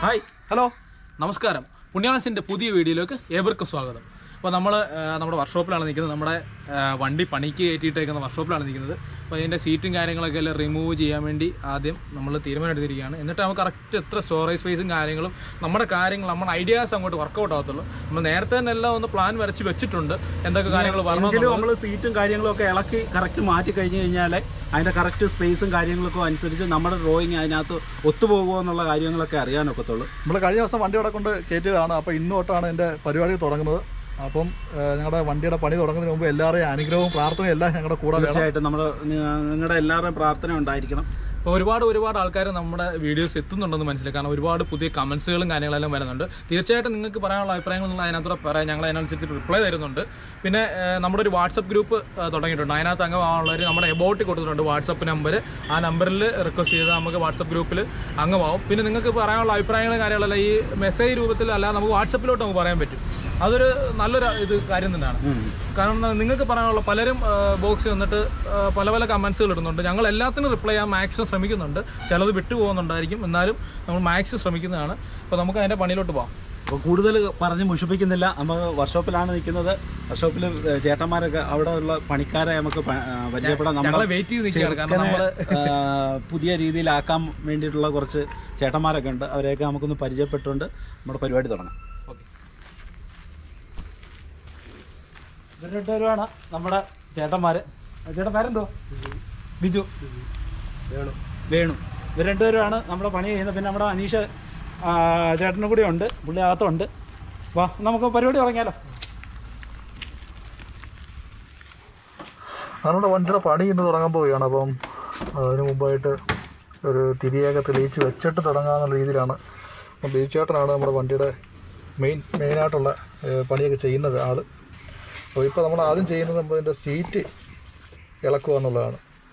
Hi hello നമസ്കാരം പുണ്യാളസിൻ്റെ പുതിയ വീഡിയോയിലേക്ക് ഏവർക്കും സ്വാഗതം അപ്പോൾ നമ്മൾ നമ്മുടെ വർക്ക്ഷോപ്പിലാണ് നിൽക്കുന്നത് നമ്മുടെ ആ, വണ്ടി പണിക്ക് കയറ്റിയിട്ടേക്കുന്ന വർക്ക്ഷോപ്പിലാണ് നിൽക്കുന്നത് അപ്പോൾ അതിൻ്റെ സീറ്റും കാര്യങ്ങളൊക്കെ എല്ലാം റിമൂവ് ചെയ്യാൻ വേണ്ടി ആദ്യം നമ്മൾ തീരുമാനം എടുത്തിരിക്കുകയാണ് എന്നിട്ട് നമുക്ക് കറക്റ്റ് എത്ര സ്റ്റോറേജ് സ്പേസും കാര്യങ്ങളും നമ്മുടെ കാര്യങ്ങൾ നമ്മുടെ ഐഡിയാസ് അങ്ങോട്ട് വർക്കൗട്ട് ആകത്തുള്ളൂ നമ്മൾ നേരത്തെ തന്നെ എല്ലാം ഒന്ന് പ്ലാൻ വരച്ച് വെച്ചിട്ടുണ്ട് എന്തൊക്കെ കാര്യങ്ങൾ എങ്കിലും വരണമെന്നുള്ളത് നമ്മൾ സീറ്റും കാര്യങ്ങളും ഒക്കെ ഇളക്കി കറക്റ്റ് മാറ്റി കഴിഞ്ഞ് കഴിഞ്ഞാൽ അതിന്റെ കറക്റ്റ് സ്പേസും കാര്യങ്ങളൊക്കെ അനുസരിച്ച് നമ്മുടെ ഡ്രോയിങ് അതിനകത്ത് ഒത്തുപോകുമോ എന്നുള്ള കാര്യങ്ങളൊക്കെ അറിയാനൊക്കത്തുള്ളൂ നമ്മൾ കഴിഞ്ഞ ദിവസം വണ്ടി അവിടെ കൊണ്ട് കയറ്റിയതാണ് അപ്പോൾ ഇന്ന് തൊട്ടാണ് എൻ്റെ പരിപാടി തുടങ്ങുന്നത് അപ്പം ഏഹ്, ഞങ്ങളുടെ വണ്ടിയുടെ പണി തുടങ്ങുന്നതിന് മുമ്പ് എല്ലാവരുടെയും അനുഗ്രഹവും പ്രാർത്ഥനയും എല്ലാം ഞങ്ങളുടെ കൂടെ വേണം തീർച്ചയായിട്ടും നമ്മൾ നിങ്ങളുടെ എല്ലാവരുടെയും പ്രാർത്ഥന ഉണ്ടായിരിക്കണം അപ്പോൾ ഒരുപാട് ഒരുപാട് ആൾക്കാർ നമ്മുടെ വീഡിയോസ് എത്തുന്നുണ്ടെന്ന് മനസ്സിലായി കാരണം ഒരുപാട് പുതിയ കമൻസുകളും കാര്യങ്ങളെല്ലാം വരുന്നുണ്ട് തീർച്ചയായിട്ടും നിങ്ങൾക്ക് പറയാനുള്ള അഭിപ്രായങ്ങൾ നിങ്ങൾ അതിനകത്തൂടെ പറയാം ഞങ്ങൾ അതിനനുസരിച്ച് റിപ്ലൈ തരുന്നുണ്ട് പിന്നെ ഏഹ്, നമ്മുടെ ഒരു വാട്സപ്പ് ഗ്രൂപ്പ് ഏഹ്, തുടങ്ങിയിട്ടുണ്ട് അതിനകത്ത് അംഗമാവുള്ളവർ നമ്മുടെ എബോട്ടിൽ കൊടുത്തിട്ടുണ്ട് വാട്സപ്പ് നമ്പർ ആ നമ്പറിൽ റിക്വസ്റ്റ് ചെയ്ത് നമുക്ക് വാട്സപ്പ് ഗ്രൂപ്പിൽ അംഗമാവും പിന്നെ നിങ്ങൾക്ക് പറയാനുള്ള അഭിപ്രായങ്ങളും കാര്യങ്ങളെല്ലാം ഈ മെസ്സേജ് രൂപത്തിൽ അല്ലാതെ നമുക്ക് വാട്സപ്പിലോട്ട് നമുക്ക് പറയാൻ പറ്റും അതൊരു നല്ലൊരു ഇത് കാര്യം തന്നെയാണ് കാരണം നിങ്ങൾക്ക് പറയാനുള്ള പലരും ബോക്സിൽ വന്നിട്ട് ആ, പല പല കമൻസുകൾ ഇടുന്നുണ്ട് ഞങ്ങൾ എല്ലാത്തിനും റിപ്ലൈ ചെയ്യാൻ മാക്സിമം ശ്രമിക്കുന്നുണ്ട് ചിലത് വിട്ടുപോകുന്നുണ്ടായിരിക്കും എന്നാലും നമ്മൾ മാക്സിമം ശ്രമിക്കുന്നതാണ് അപ്പോൾ നമുക്ക് അതിൻ്റെ പണിയിലോട്ട് പോകാം അപ്പോൾ കൂടുതൽ പറഞ്ഞ് മുഷിപ്പിക്കുന്നില്ല നമ്മൾ വർക്ക്ഷോപ്പിലാണ് നിൽക്കുന്നത് വർക്ക്ഷോപ്പിൽ ചേട്ടന്മാരൊക്കെ അവിടെ ഉള്ള പണിക്കാരെ നമുക്ക് പ- ആ, പരിചയപ്പെടാം ഞങ്ങളെ നമ്മൾ വെയിറ്റ് ചെയ്ത് നിൽക്കുകയാണ് കാരണം ചെറുക്കനെ നമ്മൾ ആ, പുതിയ രീതിയിലാക്കാൻ വേണ്ടിയിട്ടുള്ള കുറച്ച് ചേട്ടന്മാരൊക്കെ ഉണ്ട് അവരെയൊക്കെ നമുക്കൊന്ന് പരിചയപ്പെട്ടുകൊണ്ട് നമ്മുടെ പരിപാടി തുടങ്ങാം ഓക്കെ ഇവർ രണ്ടുപേരുമാണ് നമ്മുടെ ചേട്ടന്മാര് ചേട്ടൻ പേരെന്തോ ബിജു വേണു വേണു ഇവർ രണ്ടുപേരുമാണ് നമ്മുടെ പണി ചെയ്യുന്നത് പിന്നെ നമ്മുടെ അനീഷ് ആ, ചേട്ടനും കൂടി ഉണ്ട് പുള്ളി അകത്തുണ്ട് വാ നമുക്ക് പരിപാടി തുടങ്ങിയാലോ നമ്മുടെ വണ്ടിയുടെ പണി ഇന്ന് തുടങ്ങാൻ പോവുകയാണ് അപ്പം അതിന് മുമ്പായിട്ട് ഒരു തിരിയൊക്കെ തെളിയിച്ച് വെച്ചിട്ട് തുടങ്ങാമെന്നുള്ള രീതിയിലാണ് അപ്പം ബീച്ചേട്ടനാണ് നമ്മുടെ വണ്ടിയുടെ മെയിൻ മെയിനായിട്ടുള്ള ഏഹ്, പണിയൊക്കെ ചെയ്യുന്നത് ആൾ അപ്പോൾ ഇപ്പോൾ നമ്മൾ ആദ്യം ചെയ്യുന്നത് നമ്മൾ ഇതിൻ്റെ സീറ്റ് ഇളക്കുക എന്നുള്ളതാണ്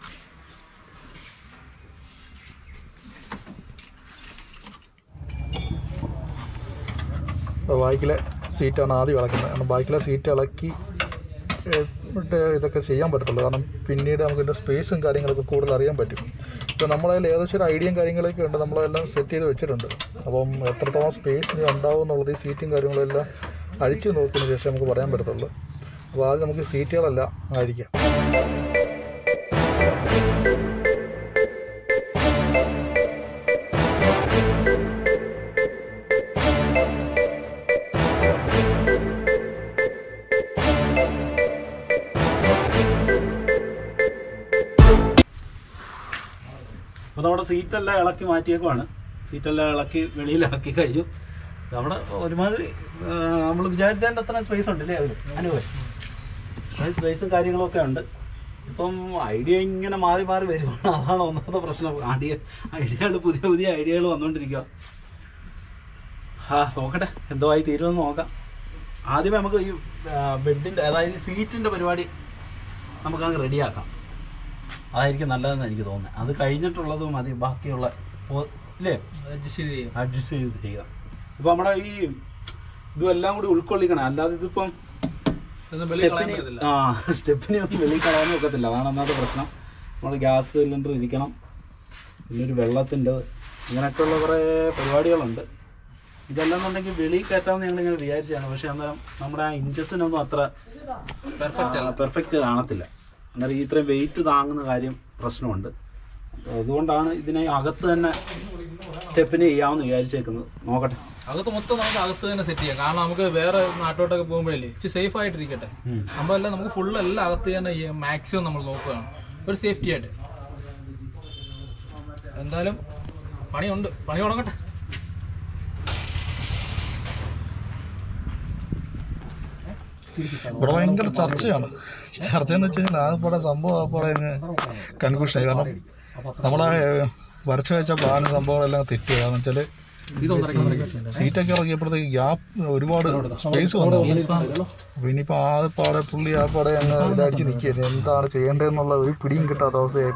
അപ്പോൾ ബൈക്കിലെ സീറ്റാണ് ആദ്യം ഇളക്കുന്നത് കാരണം ബൈക്കിലെ സീറ്റ് ഇളക്കി ഏഹ്, മറ്റേ ഇതൊക്കെ ചെയ്യാൻ പറ്റത്തുള്ളൂ കാരണം പിന്നീട് നമുക്ക് ഇതിൻ്റെ സ്പേസും കാര്യങ്ങളൊക്കെ കൂടുതൽ അറിയാൻ പറ്റും ഇപ്പോൾ നമ്മളതിൽ ഏകദേശം ഒരു ഐഡിയയും കാര്യങ്ങളൊക്കെ ഉണ്ട് നമ്മളതെല്ലാം സെറ്റ് ചെയ്ത് വെച്ചിട്ടുണ്ട് അപ്പം എത്രത്തോളം സ്പേസ് ഇനി ഉണ്ടാവും എന്നുള്ളത് ഈ സീറ്റും കാര്യങ്ങളെല്ലാം അഴിച്ചു നോക്കിയതിന് ശേഷം നമുക്ക് പറയാൻ പറ്റത്തുള്ളൂ അപ്പോൾ ആദ്യം നമുക്ക് സീറ്റുകളെല്ലാം ആയിരിക്കാം അപ്പോൾ നമ്മുടെ സീറ്റെല്ലാം ഇളക്കി മാറ്റിയേക്കുവാണ് സീറ്റെല്ലാം ഇളക്കി വെളിയിലാക്കി കഴിഞ്ഞു നമ്മുടെ ഒരുമാതിരി നമ്മൾ വിചാരിച്ചതിൻ്റെ അത്ര സ്പേസ് ഉണ്ടല്ലേ അവർ അനുഭവം സ്പേസും കാര്യങ്ങളൊക്കെ ഉണ്ട് ഇപ്പം ഐഡിയ ഇങ്ങനെ മാറി മാറി വരുവാണ് അതാണ് ഒന്നാമത്തെ പ്രശ്നം ഐഡിയ ഐഡിയകൾ പുതിയ പുതിയ ഐഡിയകൾ വന്നുകൊണ്ടിരിക്കുക ആ നോക്കട്ടെ എന്തോ ആയി തീരുമെന്ന് നോക്കാം ആദ്യമേ നമുക്ക് ഈ ബെഡിൻ്റെ അതായത് സീറ്റിൻ്റെ പരിപാടി നമുക്കങ്ങ് റെഡിയാക്കാം അതായിരിക്കും നല്ലതെന്ന് എനിക്ക് തോന്നുന്നത് അത് കഴിഞ്ഞിട്ടുള്ളത് മതി ബാക്കിയുള്ള ഓ- ഇല്ലേ അഡ്ജസ്റ്റ് ചെയ്ത് ചെയ്യാം അഡ്ജസ്റ്റ് ചെയ്ത് ചെയ്യാം ഇപ്പൊ നമ്മുടെ ഈ ഇതും എല്ലാം കൂടി ഉൾക്കൊള്ളിക്കണം അല്ലാതെ ഇതിപ്പം ഇതൊന്നും വെളിയിൽ കളയാൻ സ്റ്റെപ്പിന് പറ്റത്തില്ല ആ സ്റ്റെപ്പിനെ ഒന്നും വെളിയിൽ കളയാനും ഒക്കത്തില്ല അതാണ് ഒന്നാമത്തെ പ്രശ്നം നമ്മുടെ ഗ്യാസ് സിലിണ്ടർ ഇരിക്കണം പിന്നെ ഒരു വെള്ളത്തിൻ്റെ ഇങ്ങനെയൊക്കെയുള്ള കുറേ പരിപാടികളുണ്ട് ഇതെല്ലാം എന്നുണ്ടെങ്കിൽ വെളിയിൽ കയറ്റാമെന്ന് ഞങ്ങൾ ഇങ്ങനെ വിചാരിച്ചാണ് പക്ഷെ അന്നേരം നമ്മുടെ ആ ഇഞ്ചസിനൊന്നും അത്ര പെർഫെക്റ്റ് അല്ല പെർഫെക്റ്റ് കാണത്തില്ല അന്നേരം ഈ ഇത്രയും വെയിറ്റ് താങ്ങുന്ന കാര്യം പ്രശ്നമുണ്ട് അതുകൊണ്ടാണ് ഇതിനെ അകത്ത് തന്നെ സ്റ്റെപ്പിന് ചെയ്യാമെന്ന് വിചാരിച്ചേക്കുന്നത് നോക്കട്ടെ അകത്ത് മൊത്തം നമുക്ക് അകത്ത് തന്നെ സെറ്റ് ചെയ്യാം കാരണം നമുക്ക് വേറെ നാട്ടോട്ടൊക്കെ പോകുമ്പോഴല്ലേ ഇച്ചിരി സേഫ് ആയിട്ടിരിക്കട്ടെ ഉം. നമ്മളെല്ലാം നമുക്ക് ഫുൾ എല്ലാം അകത്ത് തന്നെ മാക്സിമം നമ്മൾ നോക്കുകയാണ് ഒരു സേഫ്റ്റി ആയിട്ട് എന്തായാലും പണിയുണ്ട് പണി തുടങ്ങട്ടെ ഇവിടെ ഭയങ്കര ചർച്ചയാണ് ചർച്ച എന്ന് വെച്ച് കഴിഞ്ഞാൽ ആകെപ്പാടെ സംഭവം ആകെപ്പാടെ അങ്ങ് കൺഫ്യൂഷനായി കാരണം നമ്മളെ വരച്ചു വെച്ച പ്ലാനും സംഭവങ്ങളെല്ലാം തെറ്റി കാരണം വെച്ചാൽ സീറ്റൊക്കെ ഇറങ്ങിയപ്പോഴത്തേക്ക് ഗ്യാപ്പ് ഒരുപാട് സ്പേസ് വന്നു അപ്പൊ ഇനിയിപ്പോ ആ പാടെ പുള്ളി ആ പാടെ അങ്ങ് ഇതടിച്ച് നിൽക്കുകയാണ് എന്താണ് ചെയ്യേണ്ടതെന്നുള്ള ഒരു പിടിയും കിട്ടാത്ത അവസ്ഥയായി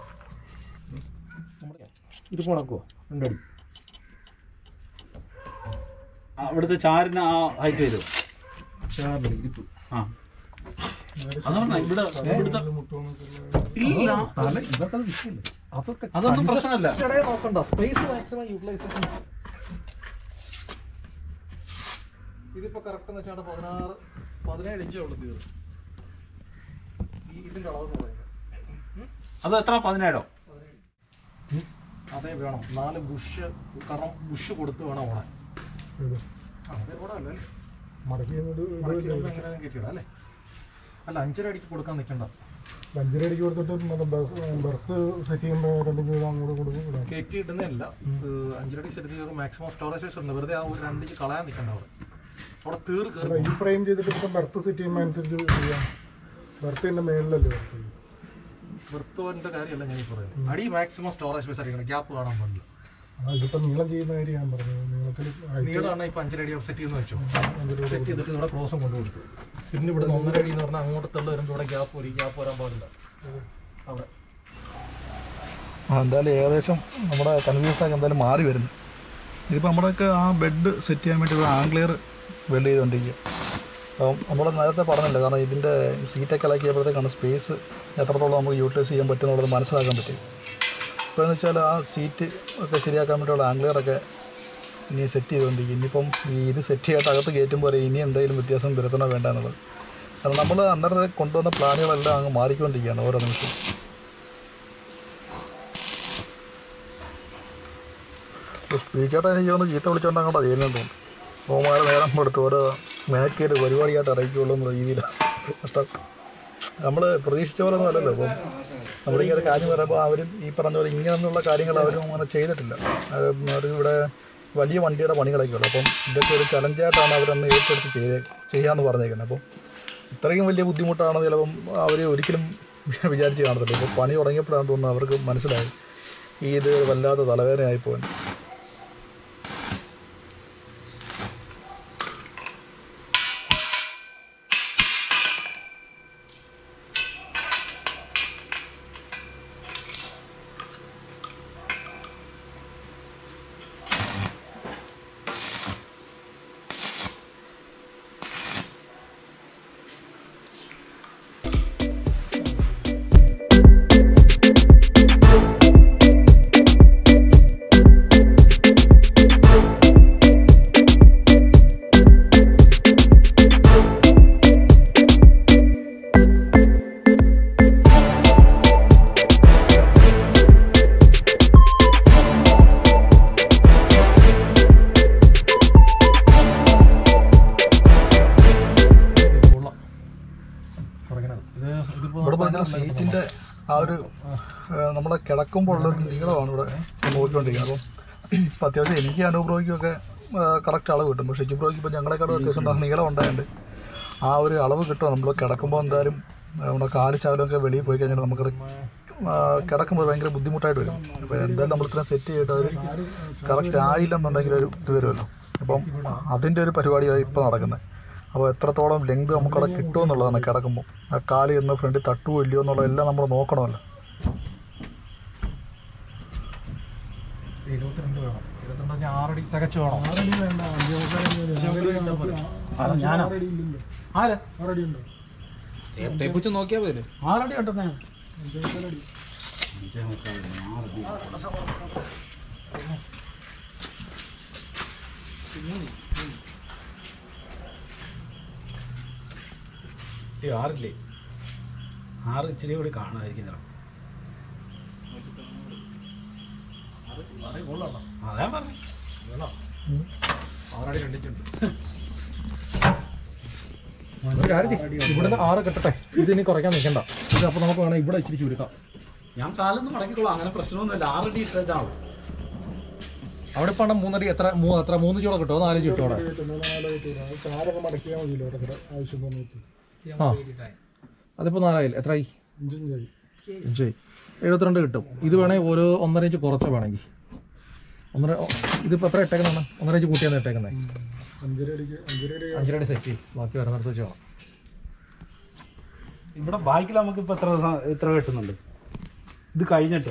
ഇത് കുണക്കുവോ രണ്ടടി ഇവിടുത്തെ ചാരിന് ആ ഹൈറ്റ് വരുമോ ആ അതാണ് ഇവിടെ ഇവിടുത്തെ ഇല്ല അതൊന്നും പ്രശ്നമല്ല നോക്കണ്ട സ്പേസ് മാക്സിമം യൂട്ടിലൈസേഷൻ ഇതിപ്പോ കറക്റ്റ് എന്ന് വെച്ചാൽ പതിനാറ് പതിനേഴ് ഇഞ്ചേ ഉള്ളു തീർ ഈ ഇതിന്റെ അളവ് എന്ന് പറയുന്നത് അത് എത്ര പതിനേഴോ അതേ വേണം നാല് ബുഷ് കാരണം ബുഷ് കൊടുത്ത് വേണം ഓടാൻ ആ, അതേ ഓടാല്ലേ മടക്കി വരുമ്പോ എങ്ങനെ കയറ്റിയിടാം അല്ലേ അല്ല അഞ്ചര അടിക്ക് കൊടുക്കാൻ നിൽക്കണ്ട അഞ്ചര അടിക്ക് കൊടുത്തിട്ട് ബർത്ത് സെറ്റ് ചെയ്യുമ്പോൾ രണ്ടും ചെയ്ത് അങ്ങോട്ട് കൊടുക്കും ഇടാം കയറ്റി ഇടുന്നതല്ല അഞ്ചരടി സെറ്റ് ചെയ്ത് മാക്സിമം സ്റ്റോറേജ് സ്പേസ് ഉണ്ട് വെറുതെ ആ ഒരു രണ്ടിഞ്ച് കളയാൻ നിൽക്കണ്ട അവിടെ അവിടെ തീർ അല്ല കയറി ഈ ഫ്രെയിം ചെയ്തിട്ട് ഇപ്പം ബർത്ത് സെറ്റ് ചെയ്യുമ്പോൾ അനുസരിച്ച് ചെയ്യാം ബർത്തിന്റെ മേളിലല്ലേ ബർത്ത് വൃത്തവന്റെ കാര്യമല്ല ഞാൻ ഈ പറയുന്നത് അടി മാക്സിമം സ്റ്റോറേജ് സ്പേസ് അടിക്കണം ഗ്യാപ്പ് കാണാൻ പാടില്ല ആ ഇതിപ്പോൾ നീളം ചെയ്യുന്ന കാര്യം ഞാൻ പറഞ്ഞത് നീളത്തിൽ നീളമാണ് ഇപ്പൊ അഞ്ചരടി സെറ്റ് ചെയ്യുന്ന വെച്ചോ അഞ്ചര സെറ്റ് ചെയ്തിട്ട് ഇവിടെ ക്രോസും കൊണ്ടു കൊടുത്തു പിന്നെ ഇവിടെ ഒന്നര അടി എന്ന് പറഞ്ഞാൽ അങ്ങോട്ട് തള്ളു വരുമ്പോൾ ഇവിടെ ഗ്യാപ്പ് ഒരു ഗ്യാപ്പ് വരാൻ പാടില്ല അവിടെ ആ എന്തായാലും ഏകദേശം നമ്മുടെ കൺവ്യൂസൊക്കെ എന്തായാലും മാറി വരുന്നു ഇതിപ്പോൾ നമ്മുടെയൊക്കെ ആ ബെഡ് സെറ്റ് ചെയ്യാൻ വേണ്ടി ഒരു ആംഗ്ലിയർ വെൽഡ് ചെയ്തുകൊണ്ടിരിക്കുക അപ്പം നമ്മൾ നേരത്തെ പറഞ്ഞില്ല കാരണം ഇതിൻ്റെ സീറ്റൊക്കെ ഇളക്കിയപ്പോഴത്തേക്കാണ് സ്പേസ് എത്രത്തോളം നമുക്ക് യൂട്ടിലൈസ് ചെയ്യാൻ പറ്റും എന്നുള്ളത് മനസ്സിലാക്കാൻ പറ്റും ഇപ്പോൾ എന്ന് വെച്ചാൽ ആ സീറ്റ് ഒക്കെ ശരിയാക്കാൻ വേണ്ടിയുള്ള ആംഗ്ലിയറൊക്കെ ഇനി സെറ്റ് ചെയ്തുകൊണ്ടിരിക്കും ഇനിയിപ്പം ഈ ഇത് സെറ്റ് ചെയ്യാത്ത അകത്ത് കയറ്റുമ്പോൾ വരെ ഇനി എന്തെങ്കിലും വ്യത്യാസം വരുത്തണോ വേണ്ട എന്നുള്ളത് കാരണം നമ്മൾ അന്നേരത്തെ കൊണ്ടുവന്ന പ്ലാനുകളെല്ലാം അങ്ങ് മാറിക്കൊണ്ടിരിക്കുകയാണ് ഓരോ നിമിഷവും വീച്ചേട്ടൻ എനിക്ക് തോന്നുന്നു ചീത്ത വിളിച്ചോണ്ട് അങ്ങോട്ടാ ചെയ്യുന്നത് തോന്നുന്നു ഓമാരെ നേരം കൊടുത്ത് ഓരോ മേക്കേര് പരിപാടിയായിട്ട് അറിയിക്കുള്ളൂ എന്നുള്ള രീതിയിലാണ് കഷ്ടം നമ്മൾ പ്രതീക്ഷിച്ച പോലെ ഒന്നും അല്ലല്ലോ അപ്പം നമ്മളിങ്ങനെ ഒരു കാര്യം പറയുമ്പോൾ അവരും ഈ പറഞ്ഞ പോലെ ഇങ്ങനെയൊന്നുള്ള കാര്യങ്ങൾ അവരും അങ്ങനെ ചെയ്തിട്ടില്ല അത് അവർ ഇവിടെ വലിയ വണ്ടിയുടെ പണികളൊക്കെ ഉള്ളു അപ്പം ഇതൊക്കെ ഒരു ചലഞ്ചായിട്ടാണ് അവരന്ന് ഏറ്റെടുത്ത് ചെയ്തേ ചെയ്യാമെന്ന് പറഞ്ഞേക്കുന്നത് അപ്പം ഇത്രയും വലിയ ബുദ്ധിമുട്ടാണ് ചിലപ്പം അവർ ഒരിക്കലും വിചാരിച്ച് കാണത്തില്ല ഇപ്പോൾ പണി തുടങ്ങിയപ്പോഴാണ് തോന്നുന്നത് അവർക്ക് മനസ്സിലായി ഈ ഇത് വല്ലാത്ത തലവേദനയായി പോകാൻ കൊള്ളാം കുറയ്ക്കണത് ഇത് ഇതിപ്പോ ഇവിടെ പറഞ്ഞ സീറ്റിൻ്റെ ആ ഒരു ഏഹ്, നമ്മളെ കിടക്കുമ്പോൾ ഉള്ളൊരു നീളമാണ് ഇവിടെ നോക്കിക്കൊണ്ടിരിക്കുന്നത് അപ്പം ഇപ്പം അത്യാവശ്യം എനിക്ക് അനുഭവിക്കൊക്കെ കറക്റ്റ് അളവ് കിട്ടും പക്ഷേ ജിബ്രോയ്ക്ക് ഇപ്പോൾ ഞങ്ങളെക്കാളും അത്യാവശ്യം നല്ല നീളം ഉണ്ടായതുകൊണ്ട് ആ ഒരു അളവ് കിട്ടും നമ്മൾ കിടക്കുമ്പോൾ എന്തായാലും ഏഹ്, നമ്മുടെ കാല് ശകലമൊക്കെ വെളിയിൽ പോയി കഴിഞ്ഞാൽ നമുക്കത് ആ, കിടക്കുമ്പോൾ ഭയങ്കര ബുദ്ധിമുട്ടായിട്ട് വരും അപ്പോൾ എന്തായാലും നമ്മൾ ഇത്രയും സെറ്റ് ചെയ്തിട്ട് അത് കറക്റ്റ് ആയില്ലെന്നുണ്ടെങ്കിൽ ഒരു ഇത് വരുമല്ലോ അപ്പം അതിൻ്റെ ഒരു പരിപാടിയാണ് ഇപ്പോൾ നടക്കുന്നത് അപ്പോൾ എത്രത്തോളം ലെങ്ത് നമുക്കവിടെ കിട്ടുമെന്നുള്ളതാണ് കിടക്കുമ്പോൾ ആ കാല് എന്ന് ഫ്രണ്ടിൽ തട്ടുമോ ഇല്ലയോ എന്നുള്ളതെല്ലാം നമ്മൾ നോക്കണമല്ലോ എഴുപത്തിരണ്ട് വേണം എഴുപത്തിരണ്ട് കഴിഞ്ഞാൽ ആറടി തികച്ചു വേണം ആറടി വേണ്ട അഞ്ചേ അത് ഞാനാ ആറടി ഇല്ലല്ലോ ആരാ ആറടി ഉണ്ടോ ടേപ്പ് വെച്ച് നോക്കിയാൽ മതി ആറടി ഉണ്ടെന്നേ അഞ്ചേ മുക്കാലടി ഏയ് ആറില്ലേ ആറ് ഇച്ചിരി കൂടി കാണുമായിരിക്കും ചിലപ്പോൾ ആറടി കൊള്ളാം അതാ പറഞ്ഞു വേണം ആറടി രണ്ടിച്ചുണ്ട് ഒരു കാര്യം ചെയ്യ്. ഇവിടുന്ന് ആറ് കെട്ടട്ടെ ഇത് ഇനി കുറയ്ക്കാൻ നിൽക്കണ്ട ഇത് അപ്പോൾ നമുക്ക് വേണം ഇവിടെ ഇച്ചിരി ചുരുക്കാം ഞാൻ കാലൊന്നും മടക്കിക്കോളാം അങ്ങനെ പ്രശ്നമൊന്നുമില്ല ആറടി ഇഷ്ടമാണ് അവിടെ ഇപ്പം മൂന്നടി എത്ര മൂ എത്ര മൂന്ന് ചൂടെ കിട്ടുമോ നാല് ചുട്ടോ അവിടെ കിട്ടും നാലോ കിട്ടും അത് കാറൊക്കെ മടക്കിയാൽ മതിയല്ലോ ഓരോരുത്തർ ആവശ്യം സമയത്ത് ആ അതിപ്പോൾ നാലായില്ല എത്രയായി അഞ്ചഞ്ചായി അഞ്ചായി എഴുപത്തിരണ്ട് കിട്ടും ഇത് വേണേൽ ഓരോ ഒന്നര ഇഞ്ച് കുറച്ച് വേണമെങ്കിൽ ഒന്നര ഓ, ഇതിപ്പോൾ എത്ര ഇട്ടേക്കുന്നതാണ് ഒന്നര ഇഞ്ച് കൂട്ടിയാണ് ഇട്ടേക്കുന്നത് അഞ്ചര അടിക്ക് അഞ്ചര അടി അഞ്ചരടി സെറ്റ് ചെയ്യും ബാക്കി വരുന്നിടത്ത് വെച്ച് വേണം ഇവിടെ ബാക്കിൽ നമുക്ക് ഇപ്പൊ എത്ര സ- എത്ര കിട്ടുന്നുണ്ട് ഇത് കഴിഞ്ഞിട്ട്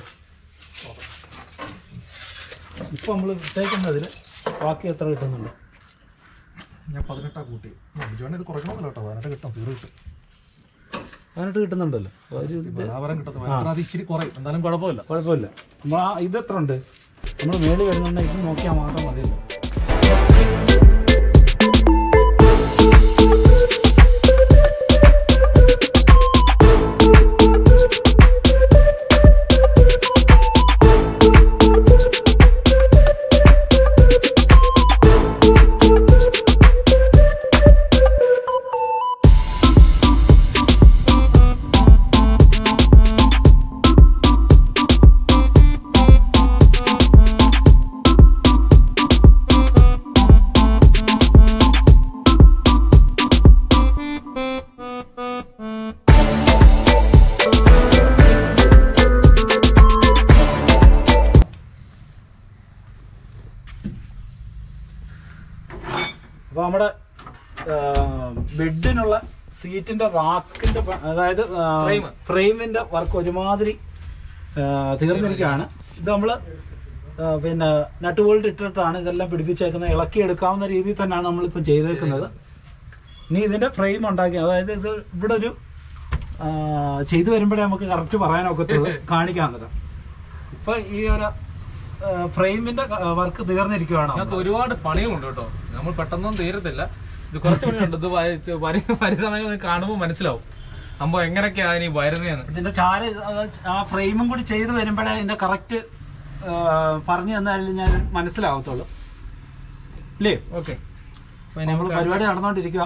ഇപ്പൊ നമ്മൾ ഇട്ടേക്കുന്നതിൽ ബാക്കി എത്ര കിട്ടുന്നുണ്ട് ഞാൻ പതിനെട്ടാ കൂട്ടി ബിജുവാണ് ഇത് കുറയ്ക്കണമെന്നല്ലോ കേട്ടോ പതിനെട്ട് കിട്ടും തീർ കിട്ടും പതിനെട്ട് കിട്ടുന്നുണ്ടല്ലോ ഒരു ഇത് ബലാപരം കിട്ടും എത്ര അത് ഇച്ചിരി കുറയും എന്നാലും കുഴപ്പമില്ല കുഴപ്പമില്ല നമ്മൾ ആ ഇത് എത്ര ഉണ്ട് നമ്മൾ മേളിൽ വരുന്നുണ്ടെങ്കിൽ ഇത് നോക്കിയാൽ മാത്രം മതിയല്ലോ അപ്പോൾ നമ്മുടെ ബെഡിനുള്ള സീറ്റിന്റെ റാക്കിന്റെ പ- അതായത് Frame. ഫ്രെയിമിന്റെ വർക്ക് ഒരുമാതിരി ആ, തീർന്നിരിക്കുകയാണ് ഇത് നമ്മൾ പിന്നെ നട്ട് ബോൾട്ട് ഇട്ടിട്ടാണ് ഇതെല്ലാം പിടിപ്പിച്ചേക്കുന്നത് ഇളക്കി എടുക്കാവുന്ന രീതിയിൽ തന്നെയാണ് നമ്മളിപ്പോൾ ചെയ്തേക്കുന്നത് ഇനി ഇതിന്റെ ഫ്രെയിം ഉണ്ടാക്കി അതായത് ഇത് ഇവിടെ ഒരു ആ, ചെയ്തു വരുമ്പോഴേ നമുക്ക് കറക്റ്റ് പറയാനൊക്കത്തുള്ളൂ കാണിക്കാൻ തരാം ഇപ്പൊ ഈ ഒരു ഫ്രെയിമിന്റെ വർക്ക് തീർന്നിരിക്കുകയാണ് അതിനകത്ത് ഒരുപാട് പണികളുണ്ട് കേട്ടോ നമ്മൾ പെട്ടെന്നൊന്നും തീരത്തില്ല ഇത് കുറച്ച് പണിയുണ്ട് ഇത് വരി- വരി പരിസമയം കാണുമ്പോൾ മനസ്സിലാവും സംഭവം എങ്ങനെയൊക്കെയാ ഇനി വരുന്നതെന്ന് ഇതിന്റെ ചാര അത് ആ ഫ്രെയിമും കൂടി ചെയ്തു വരുമ്പോഴേ ഇതിന്റെ കറക്റ്റ് പറഞ്ഞു തന്നാലും ഞാൻ മനസ്സിലാവത്തുള്ളൂ ഇല്ലേ ഓക്കെ നമ്മൾ പരിപാടി നടന്നുകൊണ്ടിരിക്കുക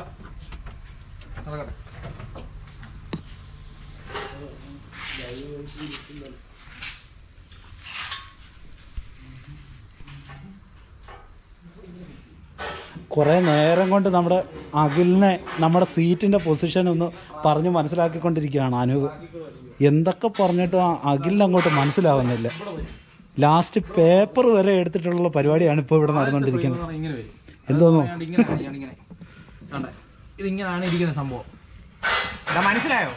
കുറെ നേരം കൊണ്ട് നമ്മുടെ അഖിലിനെ നമ്മുടെ സീറ്റിന്റെ പൊസിഷൻ ഒന്ന് പറഞ്ഞ് മനസ്സിലാക്കിക്കൊണ്ടിരിക്കുകയാണ് അനൂപ് എന്തൊക്കെ പറഞ്ഞിട്ടും ആ അഖിലിന് അങ്ങോട്ട് മനസ്സിലാവുന്നില്ല ലാസ്റ്റ് പേപ്പർ വരെ എടുത്തിട്ടുള്ള പരിപാടിയാണ് ഇപ്പോൾ ഇവിടെ നടന്നുകൊണ്ടിരിക്കുന്നത് ഇങ്ങനെ വരും എന്തോന്നു അത് ഇങ്ങനെ ഇങ്ങനെ ഇങ്ങനെ കണ്ടേ? ഇതിങ്ങനെയാണ് ഇരിക്കുന്ന സംഭവം എടാ മനസ്സിലായോ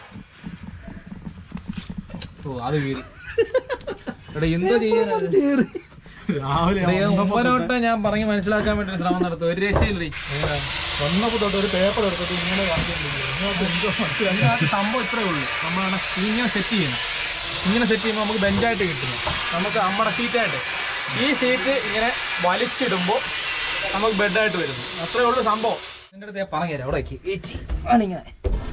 ഓ അത് കീറി എടാ എന്തോ ചെയ്യാനാ ഇത്? രാവിലെ എടാ, ഇത് മുമ്പനോട്ട് ഞാൻ പറഞ്ഞ് മനസ്സിലാക്കാൻ വേണ്ടി ഒരു ശ്രമം നടത്തും ഒരു രക്ഷയില്ലേ വന്നപ്പോൾ തൊട്ട് ഒരു പേപ്പർ എടുത്തിട്ട് ഇങ്ങനെ അതിനകത്ത് സംഭവം ഇത്രേ ഉള്ളൂ നമ്മളാണ് ഇങ്ങനെ സെറ്റ് ചെയ്യുന്നത് ഇങ്ങനെ സെറ്റ് ചെയ്യുമ്പോൾ നമുക്ക് ബെഞ്ചായിട്ട് കിട്ടുന്നു നമുക്ക് നമ്മുടെ സീറ്റായിട്ട് ഈ സീറ്റ് ഇങ്ങനെ വലിച്ചിടുമ്പോൾ നമുക്ക് ബെഡായിട്ട് വരുന്നു അത്രേ ഉള്ളൂ സംഭവം നിന്റെ അടുത്ത് ഞാൻ പറഞ്ഞുതരാം അവിടെ വെക്ക്. ആണിങ്ങനെ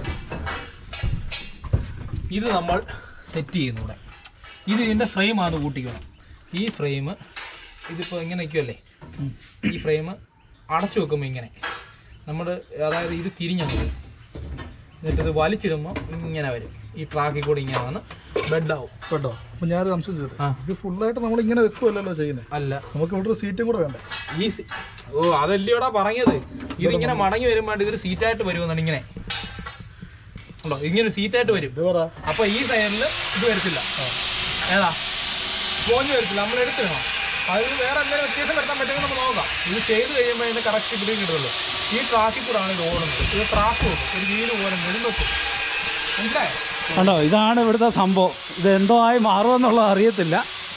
ഇത് നമ്മൾ സെറ്റ് ചെയ്യുന്നു ഇവിടെ ഇത് ഇതിൻ്റെ ഫ്രെയിമാണ് കൂട്ടിക്കണം ഈ ഫ്രെയിം ഇതിപ്പോൾ ഇങ്ങനെ നിൽക്കുമല്ലേ ഈ ഫ്രെയിം അടച്ചു വെക്കുമ്പോൾ ഇങ്ങനെ നമ്മൾ അതായത് ഇത് തിരിഞ്ഞങ്ങ് വരും എന്നിട്ട് ഇത് വലിച്ചിടുമ്പോൾ ഇങ്ങനെ വരും ഈ ട്രാക്കിൽ കൂടി ഇങ്ങനെ വന്ന് ബെഡാവും കേട്ടോ അപ്പൊ ഞാനൊരു സംശയം ചോദിച്ചു ആ ഇത് ഫുള്ളായിട്ട് നമ്മൾ ഇങ്ങനെ വെക്കുമല്ലോ ചെയ്യുന്നത് അല്ല നമുക്ക് ഇവിടെ ഒരു സീറ്റും കൂടെ വേണ്ടേ ഈ സി- ഓ അതല്ലയോടാ പറഞ്ഞത് ഇതിങ്ങനെ മടങ്ങി വരുമ്പോൾ ഇതൊരു സീറ്റായിട്ട് വരുമെന്നാണ് ഇങ്ങനെ ഉണ്ടോ ഇങ്ങനെ ഒരു സീറ്റായിട്ട് വരും ഇത് പറ അപ്പൊ ഈ സൈഡിൽ ഇത് വരത്തില്ല ഏതാ സ്പോഞ്ച് വരത്തില്ല നമ്മൾ എടുത്തിടണം അതിന് വേറെ എന്തെങ്കിലും വ്യത്യാസം വരുത്താൻ പറ്റുമെങ്കിൽ നമുക്ക് നോക്കാം ഇത് ചെയ്ത് കഴിയുമ്പോൾ അതിന്റെ കറക്റ്റ് ഇവിടെ കിട്ടുമല്ലോ ഈ ട്രാക്കിൽ കൂടെ ആണ് ഇത് ഓടുന്നത് ഇത് ട്രാക്ക് വെക്കും ഒരു വീല് പോലെ നെടും വെക്കും മനസ്സിലായോ കണ്ടോ ഇതാണ് ഇവിടുത്തെ സംഭവം ഇത് എന്തോ ആയി മാറുമെന്നുള്ളത് അറിയത്തില്ല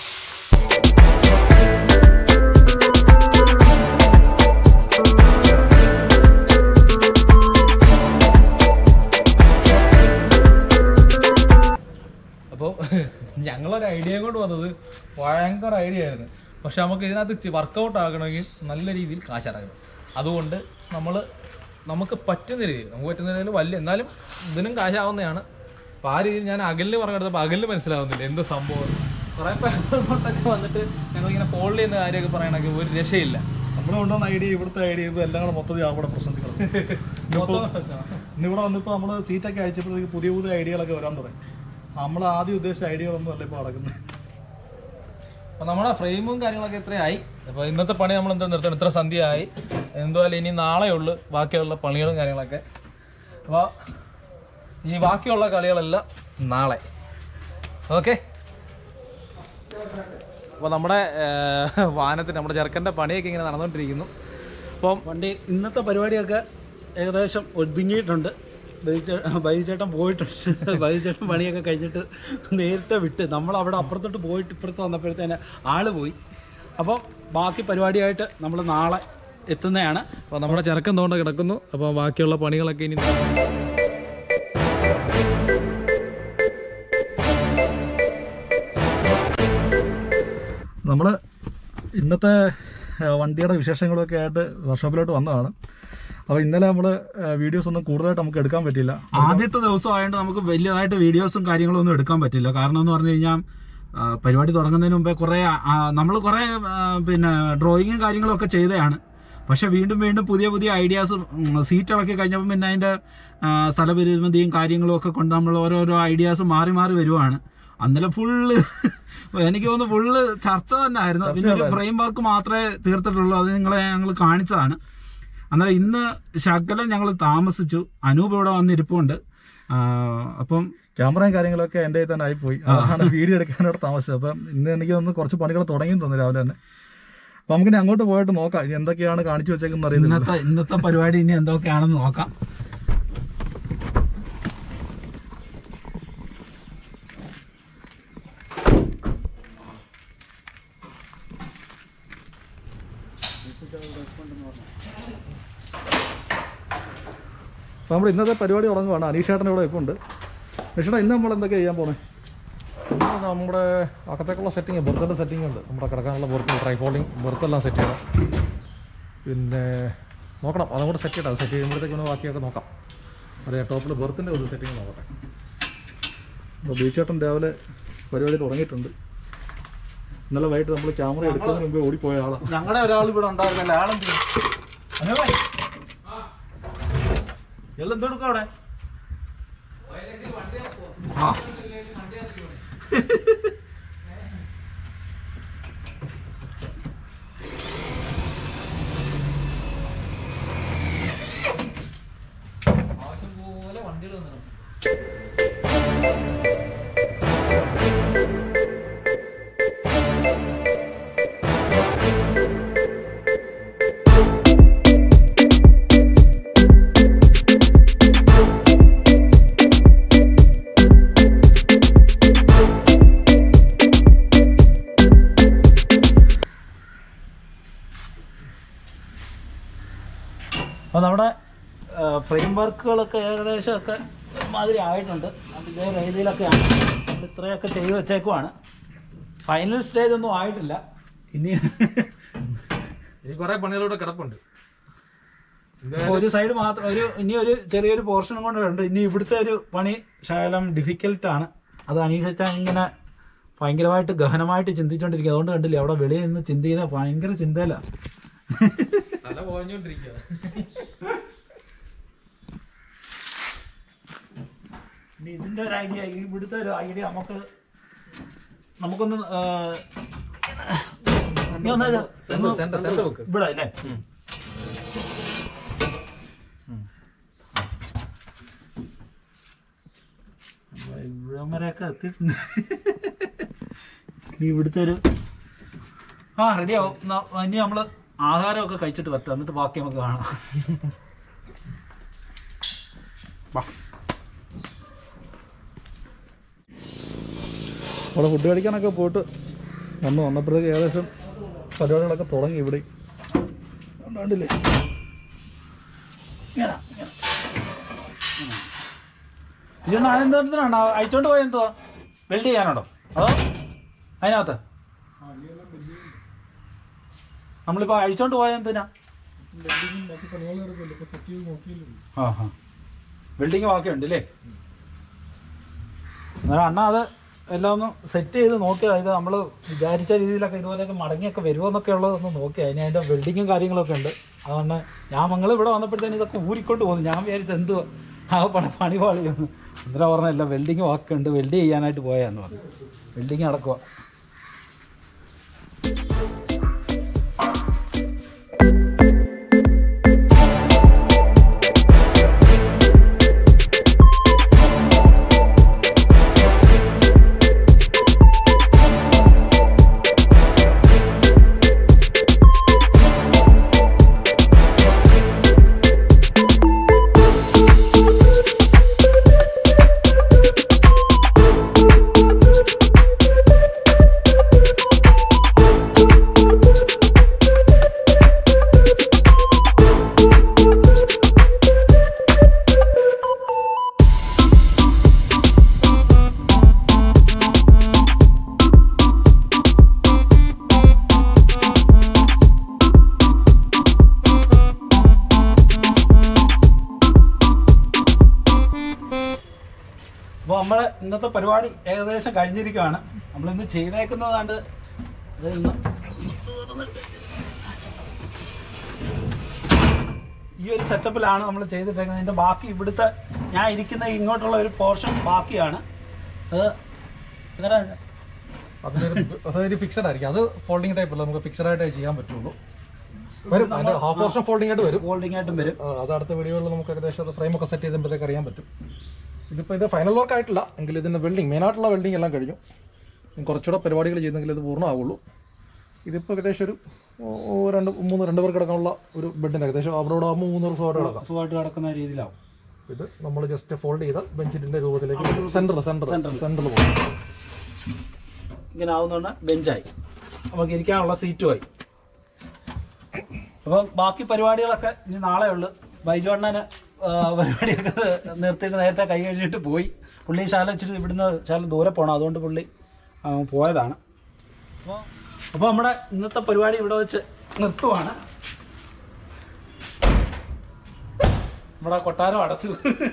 അപ്പോൾ ഞങ്ങളൊരു ഐഡിയ കൊണ്ട് വന്നത് ഭയങ്കര ഐഡിയ ആയിരുന്നു പക്ഷെ നമുക്ക് ഇതിനകത്ത് വർക്കൗട്ട് ആകണമെങ്കിൽ നല്ല രീതിയിൽ കാശിറങ്ങണം അതുകൊണ്ട് നമ്മൾ നമുക്ക് പറ്റുന്ന രീതിയിൽ നമുക്ക് പറ്റുന്ന രീതിയിൽ വലിയ എന്നാലും ഇതിനും കാശാവുന്നതാണ് അപ്പോൾ ആ രീതിയിൽ ഞാൻ അകലിന് പറഞ്ഞെടുത്തപ്പോൾ അകലിന് മനസ്സിലാവുന്നില്ല എന്ത് സംഭവം കുറേ പേരൊക്കെ വന്നിട്ട് ഞങ്ങളിങ്ങനെ ഫോൾഡ് ചെയ്യുന്ന കാര്യമൊക്കെ പറയണമെങ്കിൽ ഒരു രക്ഷയില്ല നമ്മൾ കൊണ്ടുവന്ന ഐഡിയ ഇവിടുത്തെ ഐഡിയ ഇത് എല്ലാം കൂടെ മൊത്തത്തിൽ അവിടെ പ്രശ്നത്തിൽ മൊത്തം പ്രശ്നമാണ്. ഇന്നിവിടെ വന്നിപ്പോൾ നമ്മൾ സീറ്റൊക്കെ അഴിച്ചപ്പോഴത്തേക്ക് പുതിയ പുതിയ ഐഡിയകളൊക്കെ വരാൻ തുടങ്ങി നമ്മൾ ആദ്യം ഉദ്ദേശിച്ച ഐഡിയകളൊന്നും അല്ല ഇപ്പോൾ നടക്കുന്നത് അപ്പോൾ നമ്മുടെ ഫ്രെയിമും കാര്യങ്ങളൊക്കെ ഇത്രയായി അപ്പോൾ ഇന്നത്തെ പണി നമ്മൾ എന്താ നിർത്തണം ഇത്ര സന്ധ്യയായി എന്തുവായാലും ഇനി നാളെ ഉള്ളു ബാക്കിയുള്ള പണികളും കാര്യങ്ങളൊക്കെ അപ്പോൾ ഈ ബാക്കിയുള്ള കളികളെല്ലാം നാളെ ഓക്കെ അപ്പോൾ നമ്മുടെ ഏർ, വാഹനത്തിന് നമ്മുടെ ചെറുക്കൻ്റെ പണിയൊക്കെ ഇങ്ങനെ നടന്നുകൊണ്ടിരിക്കുന്നു അപ്പം വണ്ടി ഇന്നത്തെ പരിപാടിയൊക്കെ ഏകദേശം ഒതുങ്ങിയിട്ടുണ്ട് ബൈചേട്ടൻ പോയിട്ടുണ്ട് ബൈചേട്ടൻ പണിയൊക്കെ കഴിഞ്ഞിട്ട് നേരിട്ട് വിട്ട് നമ്മൾ അവിടെ അപ്പുറത്തോട്ട് പോയിട്ട് ഇപ്പുറത്ത് വന്നപ്പോഴത്തേന് ആള് പോയി അപ്പോൾ ബാക്കി പരിപാടിയായിട്ട് നമ്മൾ നാളെ എത്തുന്നതാണ് അപ്പോൾ നമ്മുടെ ചെറുക്കൻ തോണ്ട് കിടക്കുന്നു അപ്പോൾ ബാക്കിയുള്ള പണികളൊക്കെ ഇനി നമ്മൾ ഇന്നത്തെ ആ, വണ്ടിയുടെ വിശേഷങ്ങളൊക്കെ ആയിട്ട് വർക്ക്ഷോപ്പിലോട്ട് വന്നതാണ് അപ്പോൾ ഇന്നലെ നമ്മൾ വീഡിയോസ് ഒന്നും കൂടുതലായിട്ട് നമുക്ക് എടുക്കാൻ പറ്റിയില്ല ആദ്യത്തെ ദിവസം ആയതുകൊണ്ട് നമുക്ക് വലിയതായിട്ട് വീഡിയോസും കാര്യങ്ങളും ഒന്നും എടുക്കാൻ പറ്റില്ല കാരണം എന്ന് പറഞ്ഞു കഴിഞ്ഞാൽ ആ, പരിപാടി തുടങ്ങുന്നതിന് മുമ്പേ കുറേ നമ്മൾ കുറേ ആ, പിന്നെ ഡ്രോയിങ്ങും കാര്യങ്ങളും ഒക്കെ ചെയ്തതാണ് പക്ഷെ വീണ്ടും വീണ്ടും പുതിയ പുതിയ ഐഡിയാസ് സീറ്റ് ഇളക്കി കഴിഞ്ഞപ്പോൾ പിന്നെ അതിൻ്റെ ആ, സ്ഥലപരിമിതിയും കാര്യങ്ങളും ഒക്കെ കൊണ്ട് നമ്മൾ ഓരോരോ ഐഡിയാസ് മാറി മാറി വരുവാണ് അന്നലെ ഫുള്ള് എനിക്ക് തോന്നുന്നു ഫുള്ള് ചർച്ച തന്നെ ആയിരുന്നു പിന്നെ ഒരു ഫ്രെയിം വർക്ക് മാത്രമേ തീർത്തിട്ടുള്ളൂ അത് നിങ്ങളെ ഞങ്ങൾ കാണിച്ചതാണ് അന്നേരം ഇന്ന് ശകലം ഞങ്ങൾ താമസിച്ചു അനൂപ് ഇവിടെ വന്നിരിപ്പുണ്ട് ആ, അപ്പം ക്യാമറയും കാര്യങ്ങളൊക്കെ എൻ്റെ കയ്യിൽ തന്നെ ആയിപ്പോയി അതാണ് വീഡിയോ എടുക്കാനായിട്ട് താമസിച്ചത് അപ്പം ഇന്ന് എനിക്ക് ഒന്ന് കുറച്ച് പണികൾ തുടങ്ങി തോന്നി രാവിലെ തന്നെ അപ്പൊ നമുക്കിനി അങ്ങോട്ട് പോയിട്ട് നോക്കാം ഇനി എന്തൊക്കെയാണ് കാണിച്ചു വെച്ചേക്കുന്നത് അറിയുന്നില്ല ഇന്നത്തെ ഇന്നത്തെ പരിപാടി ഇനി എന്തൊക്കെയാണെന്ന് നോക്കാം അപ്പൊ നമ്മുടെ ഇന്നത്തെ പരിപാടി തുടങ്ങുവാണ് അനീഷേട്ടൻ ഇവിടെ ഇപ്പോൾ ഉണ്ട് അനീഷേട്ടാ ഇന്ന് നമ്മൾ എന്തൊക്കെ ചെയ്യാൻ പോണേ ഇന്ന് നമ്മുടെ അകത്തേക്കുള്ള സെറ്റിങ് ബെർത്തിൻ്റെ സെറ്റിംഗ് ഉണ്ട് നമ്മുടെ കിടക്കാനുള്ള ബെർത്ത് ട്രൈഫോൾഡിങ് ബെർത്തെല്ലാം സെറ്റ് ചെയ്യണം പിന്നെ നോക്കണം അതും കൂടെ സെറ്റ് ചെയ്യണം സെറ്റ് ചെയ്യുമ്പോഴത്തേക്കും ബാക്കിയൊക്കെ നോക്കാം അതെ ടോപ്പിൽ ബെർത്തിൻ്റെ ഒരു സെറ്റിംഗ് നോക്കട്ടെ അപ്പോൾ ബീച്ചേട്ടൻ രാവിലെ പരിപാടി തുടങ്ങിയിട്ടുണ്ട് ഇന്നലെ വൈകിട്ട് നമ്മൾ ക്യാമറ എടുക്കുന്നതിന് മുമ്പേ ഓടിപ്പോയ ആളാണ് ഞങ്ങളുടെ ഒരാൾ ഇവിടെ ഉണ്ടായിരുന്നല്ലോ ആളെന്ത് എല്ലാം എന്തെടുക്കും അവിടെ ആ അപ്പോൾ നമ്മുടെ ഫ്രെയിം വർക്കുകളൊക്കെ ഏകദേശം ഒക്കെ മാതിരി ആയിട്ടുണ്ട് അത് ഇതേ രീതിയിലൊക്കെയാണ് നമ്മൾ ഇത്രയൊക്കെ ചെയ്ത് വെച്ചേക്കുവാണ് ഫൈനൽ സ്റ്റേജ് ഒന്നും ആയിട്ടില്ല ഇനി ഈ കുറെ പണികളൂടെ കിടപ്പുണ്ട് ഒരു സൈഡ് മാത്രം ഒരു ഇനി ഒരു ചെറിയൊരു പോർഷനും കൊണ്ട് ഉണ്ട് ഇനി ഇവിടുത്തെ ഒരു പണി ശകലം ഡിഫിക്കൽട്ടാണ് അത് അനീഷിച്ചാൽ ഇങ്ങനെ ഭയങ്കരമായിട്ട് ഗഹനമായിട്ട് ചിന്തിച്ചുകൊണ്ടിരിക്കുക അതുകൊണ്ട് കണ്ടില്ലേ അവിടെ വെളിയിൽ നിന്ന് ചിന്തിക്കുന്ന ഭയങ്കര ചിന്തയില്ല തല പോഞ്ഞോണ്ടിരിക്കുക ഇനി ഇതിന്റെ ഒരു ഐഡിയ ഇവിടുത്തെ ഒരു ഐഡിയ നമുക്ക് നമുക്കൊന്ന് ആ, ഇനി ഒന്ന് ഇത് ഒന്ന് സെന്റർ സെന്റർ വെക്ക് ഇവിടെ അല്ലേ ഇവിടം വരെയൊക്കെ എത്തിയിട്ടുണ്ട് ഇനി ഇവിടുത്തെ ഒരു ആ റെഡി ആവും എന്നാ, ഇനി നമ്മള് ആഹാരമൊക്കെ കഴിച്ചിട്ട് വരട്ടെ എന്നിട്ട് ബാക്കി നമുക്ക് കാണാം അവിടെ ഫുഡ് കഴിക്കാനൊക്കെ പോയിട്ട് വന്ന് വന്നപ്പോഴത്തേക്ക് ഏകദേശം പരിപാടികളൊക്കെ തുടങ്ങി ഇവിടെ കണ്ടില്ലേ ഇങ്ങനെ, ഇങ്ങനെ. ഉം. ഇതൊന്ന് അതെന്തിനാണ് അയച്ചോണ്ട് പോയ എന്തുവാ വെൽഡ് ചെയ്യാനാണോ അതോ അതിനകത്ത് നമ്മളിപ്പോ അഴിച്ചോണ്ട് പോയ എന്തിനാ ബാക്കി പണികൾ നടക്കുമല്ലോ ഇപ്പൊ സെറ്റ് ചെയ്ത് നോക്കിയില്ലല്ലോ ആ ഹാ വെൽഡിങ് ബാക്കിയുണ്ട് അല്ലേ അന്നേരം അണ്ണ അത് എല്ലാം ഒന്ന് സെറ്റ് ചെയ്ത് നോക്കിയാൽ ഇത് നമ്മൾ വിചാരിച്ച രീതിയിലൊക്കെ ഇതുപോലെയൊക്കെ മടങ്ങിയൊക്കെ വരുമോ എന്നൊക്കെ ഉള്ളതൊന്ന് നോക്കി അതിന് അതിൻ്റെ വെൽഡിങ്ങും കാര്യങ്ങളൊക്കെ ഉണ്ട് അതുകൊണ്ട് ഞാൻ മങ്ങൾ ഇവിടെ വന്നപ്പോഴത്തേന് ഇതൊക്കെ ഊരിക്കൊണ്ട് പോകുന്നു ഞാൻ വിചാരിച്ചത് എന്തുവാ ആ പണി പണി പാളിയൊന്ന് എന്തിനാ പറഞ്ഞല്ല വെൽഡിങ് വാക്കുണ്ട് വെൽഡ് ചെയ്യാനായിട്ട് പോയാന്ന് പറഞ്ഞു വെൽഡിങ് നടക്കുക അപ്പോൾ നമ്മുടെ ഇന്നത്തെ പരിപാടി ഏകദേശം കഴിഞ്ഞിരിക്കുകയാണ് നമ്മളിന്ന് ചെയ്തേക്കുന്നതാണ്ട് ഇത് ഇന്ന് ഈ ഒരു സെറ്റപ്പിലാണ് നമ്മൾ ചെയ്തിട്ടേക്കുന്നത് ഇതിൻ്റെ ബാക്കി ഇവിടുത്തെ ഞാൻ ഇരിക്കുന്ന ഇങ്ങോട്ടുള്ള ഒരു പോർഷൻ ബാക്കിയാണ് അത് എങ്ങനെ അതിനൊരു അതൊരു ഫിക്സഡ് ആയിരിക്കും അത് ഫോൾഡിംഗ് ടൈപ്പ് അല്ല നമുക്ക് ഫിക്സഡ് ആയിട്ടേ ചെയ്യാൻ പറ്റുള്ളൂ വരും അതിന്റെ ഹാഫ് പോർഷൻ ഫോൾഡിംഗ് ആയിട്ട് വരും ഹോൾഡിംഗ് ആയിട്ടും വരും ആ, അത് അടുത്ത വീഡിയോയിൽ നമുക്ക് ഏകദേശം ഫ്രെയിം ഒക്കെ സെറ്റ് ചെയ്തപ്പോഴത്തേക്ക് അറിയാൻ പറ്റും ഇതിപ്പോൾ ഇത് ഫൈനൽ വർക്ക് ആയിട്ടില്ല എങ്കിൽ ഇതിന്റെ വെൽഡിങ് മെയിനായിട്ടുള്ള വെൽഡിങ് എല്ലാം കഴിഞ്ഞു ഇനി കുറച്ചുകൂടെ പരിപാടികൾ ചെയ്തെങ്കിൽ ഇത് പൂർണ്ണമാവുള്ളൂ ഇതിപ്പോൾ ഏകദേശം ഒരു ഓ- ഓ രണ്ട് മൂന്ന് രണ്ട് പേർക്ക് കിടക്കാനുള്ള ഒരു ബെഡിന് ഏകദേശം അവിടെ ആകുമ്പോൾ മൂന്ന് പേർക്ക് സുഖമായിട്ട് കിടക്കാം സുഖമായിട്ട് കിടക്കുന്ന രീതിയിലാവും ഇത് നമ്മൾ ജസ്റ്റ് ഫോൾഡ് ചെയ്ത ബെഞ്ചിന്റെ രൂപത്തിലേക്ക് സെന്റർ സെന്റർ സെന്ററിൽ പോകും ഇങ്ങനെ ആവുന്നതുകൊണ്ട് ബെഞ്ചായി നമുക്ക് ഇരിക്കാനുള്ള സീറ്റുമായി അപ്പോൾ ബാക്കി പരിപാടികളൊക്കെ ഇനി നാളെ ഉള്ളു ബൈജോണ്ണന് പരിപാടിയൊക്കെ നിർത്തിയിട്ട് നേരത്തെ കൈ കഴിഞ്ഞിട്ട് പോയി പുള്ളി ശാല ഇച്ചിരി ഇവിടുന്ന് ശാല ദൂരെ പോകണം അതുകൊണ്ട് പുള്ളി ആ, പോയതാണ് അപ്പോൾ അപ്പോൾ നമ്മുടെ ഇന്നത്തെ പരിപാടി ഇവിടെ വെച്ച് നിർത്തുവാണ് നമ്മുടെ കൊട്ടാരം അടച്ചു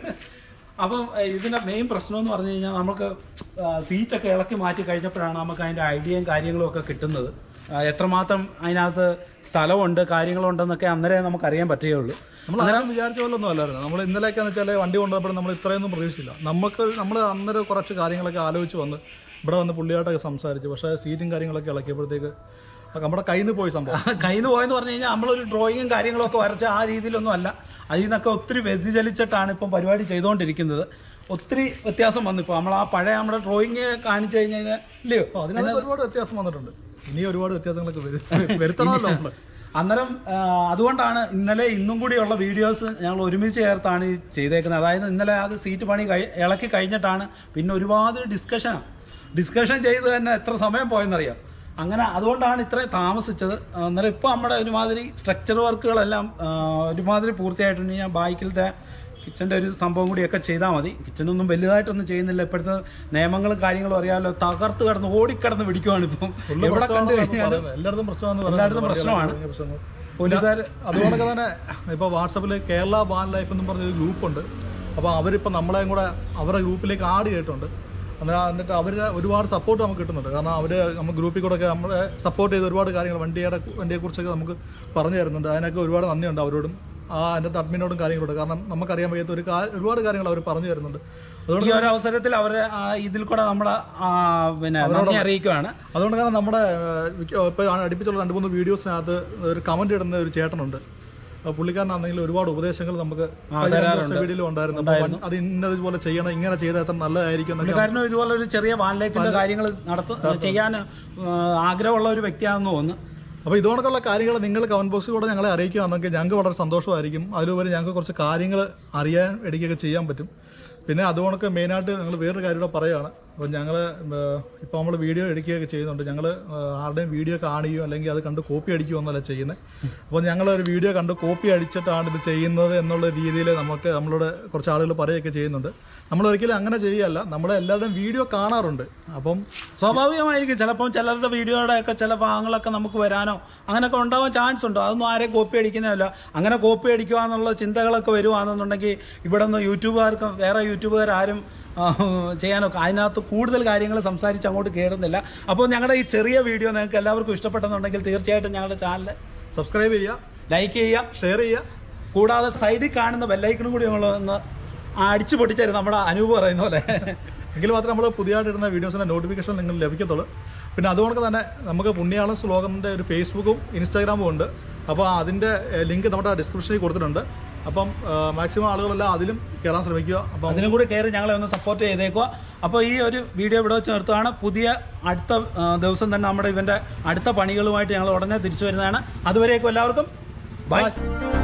അപ്പം ഏഹ്, ഇതിന്റെ മെയിൻ പ്രശ്നം എന്ന് പറഞ്ഞു കഴിഞ്ഞാൽ നമുക്ക് ആ, സീറ്റൊക്കെ ഇളക്കി മാറ്റി കഴിഞ്ഞപ്പോഴാണ് നമുക്ക് അതിന്റെ ഐഡിയയും കാര്യങ്ങളും ഒക്കെ കിട്ടുന്നത് ആ, എത്രമാത്രം അതിനകത്ത് സ്ഥലമുണ്ട് കാര്യങ്ങളുണ്ടെന്നൊക്കെ അന്നേരം നമുക്ക് അറിയാൻ പറ്റുകയുള്ളൂ നമ്മൾ അങ്ങനെ വിചാരിച്ച പോലെ ഒന്നും അല്ലായിരുന്നു നമ്മൾ ഇന്നലെയൊക്കെ വെച്ചാൽ വണ്ടി കൊണ്ടുപോയപ്പോൾ നമ്മൾ ഇത്രയൊന്നും പ്രതീക്ഷിച്ചില്ല നമുക്ക് നമ്മൾ അന്നേരം കുറച്ച് കാര്യങ്ങളൊക്കെ ആലോചിച്ച് വന്ന് ഇവിടെ വന്ന് പുള്ളിയായിട്ടൊക്കെ സംസാരിച്ചു പക്ഷേ സീറ്റും കാര്യങ്ങളൊക്കെ ഇളക്കിയപ്പോഴത്തേക്ക് നമ്മുടെ കയ്യിൽ നിന്ന് പോയി സംഭവം കയ്യിൽ നിന്ന് പോയെന്ന് പറഞ്ഞു കഴിഞ്ഞാൽ നമ്മളൊരു ഡ്രോയിങ്ങും കാര്യങ്ങളൊക്കെ വരച്ച ആ രീതിയിലൊന്നും അല്ല അതിൽ നിന്നൊക്കെ ഒത്തിരി വ്യതിചലിച്ചിട്ടാണ് ഇപ്പം പരിപാടി ചെയ്തുകൊണ്ടിരിക്കുന്നത് ഒത്തിരി വ്യത്യാസം വന്നു ഇപ്പോൾ നമ്മൾ ആ പഴയ നമ്മുടെ ഡ്രോയിങ് കാണിച്ചു കഴിഞ്ഞാൽ ഇല്ലയോ അപ്പോൾ അതിനകത്ത് ഒരുപാട് വ്യത്യാസം വന്നിട്ടുണ്ട് ഇനി ഒരുപാട് വ്യത്യാസങ്ങളൊക്കെ വരു- വരുത്തണമല്ലോ നമ്മൾ അന്നേരം ആ, അതുകൊണ്ടാണ് ഇന്നലെ ഇന്നും കൂടിയുള്ള വീഡിയോസ് ഞങ്ങൾ ഒരുമിച്ച് ചേർത്താണ് ഈ ചെയ്തേക്കുന്നത് അതായത് ഇന്നലെ അത് സീറ്റ് പണി കഴി ഇളക്കി കഴിഞ്ഞിട്ടാണ് പിന്നെ ഒരുപാട് ഡിസ്കഷനാണ് ഡിസ്കഷൻ ചെയ്ത് തന്നെ എത്ര സമയം പോയെന്നറിയാം അങ്ങനെ അതുകൊണ്ടാണ് ഇത്രയും താമസിച്ചത് അന്നേരം ഇപ്പോൾ നമ്മുടെ ഒരുമാതിരി സ്ട്രക്ചർ വർക്കുകളെല്ലാം ആ, ഒരുമാതിരി പൂർത്തിയായിട്ടുണ്ട് ഞാൻ ബാക്കിലത്തെ കിച്ചൻ്റെ ഒരു സംഭവം കൂടിയൊക്കെ ചെയ്താൽ മതി കിച്ചനൊന്നും വലുതായിട്ടൊന്നും ചെയ്യുന്നില്ല ഇപ്പോഴത്തെ നിയമങ്ങളും കാര്യങ്ങളും അറിയാമല്ലോ തകർത്ത് കിടന്ന് ഓടിക്കിടന്ന് പിടിക്കുവാണ് ഇപ്പം എവിടെ കണ്ടു കഴിഞ്ഞാലും എല്ലായിടത്തും പ്രശ്നമാണ് എല്ലായിടത്തും പ്രശ്നമാണ്. പോലീസുകാർ അതുകൊണ്ടൊക്കെ തന്നെ ഇപ്പോൾ വാട്സപ്പിൽ കേരള ബാൻ ലൈഫ് എന്നും പറഞ്ഞൊരു ഗ്രൂപ്പുണ്ട് അപ്പോൾ അവരിപ്പോൾ നമ്മളെയും കൂടെ അവരുടെ ഗ്രൂപ്പിലേക്ക് ആഡ് ചെയ്തിട്ടുണ്ട് അന്നേരം എന്നിട്ട് അവർ ഒരുപാട് സപ്പോർട്ട് നമുക്ക് കിട്ടുന്നുണ്ട് കാരണം അവർ നമ്മൾ ഗ്രൂപ്പിൽ കൂടെ ഒക്കെ നമ്മളെ സപ്പോർട്ട് ചെയ്ത് ഒരുപാട് കാര്യങ്ങൾ വണ്ടിയുടെ വണ്ടിയെക്കുറിച്ചൊക്കെ നമുക്ക് പറഞ്ഞു തരുന്നുണ്ട് അതിനൊക്കെ ഒരുപാട് നന്ദിയുണ്ട് അവരോടും ആ അതിൻ്റെ അഡ്മിനോടും കാര്യങ്ങളോട് കാരണം നമുക്കറിയാൻ വയ്യാത്ത ഒരു കാ- ഒരുപാട് കാര്യങ്ങൾ അവർ പറഞ്ഞു തരുന്നുണ്ട് അതുകൊണ്ട് ഈ ഒരു അവസരത്തിൽ അവരെ ആ, ഇതിൽ കൂടെ നമ്മളെ ആ, പിന്നെ നന്ദി അറിയിക്കുവാണ് അതുകൊണ്ട് കാരണം നമ്മുടെ ഇപ്പോൾ അടുപ്പിച്ചുള്ള രണ്ട് മൂന്ന് വീഡിയോസിനകത്ത് ഒരു കമന്റ് ഇടുന്ന ഒരു ചേട്ടനുണ്ട് ആ പുള്ളിക്കാരനാണെങ്കിൽ ഒരുപാട് ഉപദേശങ്ങൾ നമുക്ക് വീഡിയോയിലും ഉണ്ടായിരുന്നു അപ്പോൾ വൺ- അത് ഇന്നതുപോലെ ചെയ്യണം ഇങ്ങനെ ചെയ്താൽ എത്ര നല്ലതായിരിക്കും എന്നൊക്കെ കാരണം ഇതുപോലെ ഒരു ചെറിയ വാൻ ലൈഫിന്റെ കാര്യങ്ങൾ നടത്ത ചെയ്യാൻ ആ, ആഗ്രഹമുള്ള ഒരു വ്യക്തിയാണെന്ന് തോന്നുന്നു അപ്പോൾ ഇതുകൊണ്ടൊക്കെയുള്ള കാര്യങ്ങൾ നിങ്ങൾ കമന്റ് ബോക്സിൽ കൂടെ ഞങ്ങളെ അറിയിക്കുകയാണെങ്കിൽ ഞങ്ങൾക്ക് വളരെ സന്തോഷമായിരിക്കും അതിലുപരി ഞങ്ങൾക്ക് കുറച്ച് കാര്യങ്ങൾ അറിയാൻ ഇടയ്ക്കൊക്കെ ചെയ്യാൻ പറ്റും പിന്നെ അതുകൊണ്ടൊക്കെ മെയിനായിട്ട് ഞങ്ങൾ വേറൊരു കാര്യം കൂടെ പറയുകയാണ് അപ്പോൾ ഞങ്ങൾ ഇപ്പോൾ നമ്മൾ വീഡിയോ എടുക്കുകയൊക്കെ ചെയ്യുന്നുണ്ട് ഞങ്ങൾ ആരുടെയും വീഡിയോ കാണുകയോ അല്ലെങ്കിൽ അത് കണ്ട് കോപ്പി അടിക്കുകയോ എന്നല്ല ചെയ്യുന്നത് അപ്പോൾ ഞങ്ങൾ ഒരു വീഡിയോ കണ്ട് കോപ്പി അടിച്ചിട്ടാണ് ഇത് ചെയ്യുന്നത് എന്നുള്ള രീതിയിൽ നമുക്ക് നമ്മളോട് കുറച്ച് ആളുകൾ പറയുകയൊക്കെ ചെയ്യുന്നുണ്ട് നമ്മൾ ഒരിക്കലും അങ്ങനെ ചെയ്യുകയല്ല നമ്മൾ എല്ലാവരുടെയും വീഡിയോ കാണാറുണ്ട് അപ്പം സ്വാഭാവികമായിരിക്കും ചിലപ്പം ചിലരുടെ വീഡിയോയുടെ ഒക്കെ ചില ഭാഗങ്ങളൊക്കെ നമുക്ക് വരാനോ അങ്ങനെയൊക്കെ ഉണ്ടാവാൻ ചാൻസ് ഉണ്ട് അതൊന്നും ആരെയും കോപ്പി അടിക്കുന്നതല്ല അങ്ങനെ കോപ്പി അടിക്കുക എന്നുള്ള ചിന്തകളൊക്കെ വരുവാണെന്നുണ്ടെങ്കിൽ ഇവിടെ നിന്ന് യൂട്യൂബുകാർക്ക് വേറെ യൂട്യൂബുകാരും ചെയ്യാനൊക്കെ അതിനകത്ത് കൂടുതൽ കാര്യങ്ങൾ സംസാരിച്ച് അങ്ങോട്ട് കയറുന്നില്ല അപ്പോൾ ഞങ്ങളുടെ ഈ ചെറിയ വീഡിയോ നിങ്ങൾക്ക് എല്ലാവർക്കും ഇഷ്ടപ്പെട്ടെന്നുണ്ടെങ്കിൽ തീർച്ചയായിട്ടും ഞങ്ങളുടെ ചാനൽ സബ്സ്ക്രൈബ് ചെയ്യുക ലൈക്ക് ചെയ്യുക ഷെയർ ചെയ്യുക കൂടാതെ സൈഡിൽ കാണുന്ന ബെല്ലൈക്കണും കൂടി നമ്മൾ ഒന്ന് അടിച്ചു പൊട്ടിച്ചേരും നമ്മുടെ അനൂപ് പറയുന്ന പോലെ എങ്കിൽ മാത്രമേ നമ്മൾ പുതിയതായിട്ട് ഇടുന്ന വീഡിയോസിന്റെ നോട്ടിഫിക്കേഷൻ നിങ്ങൾ ലഭിക്കത്തുള്ളൂ പിന്നെ അതുകൊണ്ട് തന്നെ നമുക്ക് പുണ്യാളം സ്ലോകത്തിന്റെ ഒരു ഫേസ്ബുക്കും ഇൻസ്റ്റാഗ്രാമും ഉണ്ട് അപ്പോൾ അതിന്റെ ലിങ്ക് നമ്മുടെ ഡിസ്ക്രിപ്ഷനിൽ കൊടുത്തിട്ടുണ്ട് അപ്പം മാക്സിമം ആളുകളെല്ലാം അതിലും കയറാൻ ശ്രമിക്കുക അപ്പം അതിനും കൂടി കയറി ഞങ്ങളെ ഒന്ന് സപ്പോർട്ട് ചെയ്തേക്കുക അപ്പോൾ ഈ ഒരു വീഡിയോ ഇവിടെ വെച്ച് നിർത്തുകയാണ് പുതിയ അടുത്ത ആ, ദിവസം തന്നെ നമ്മുടെ ഇവന്റെ അടുത്ത പണികളുമായിട്ട് ഞങ്ങൾ ഉടനെ തിരിച്ചു വരുന്നതാണ് അതുവരേക്കും എല്ലാവർക്കും ബൈ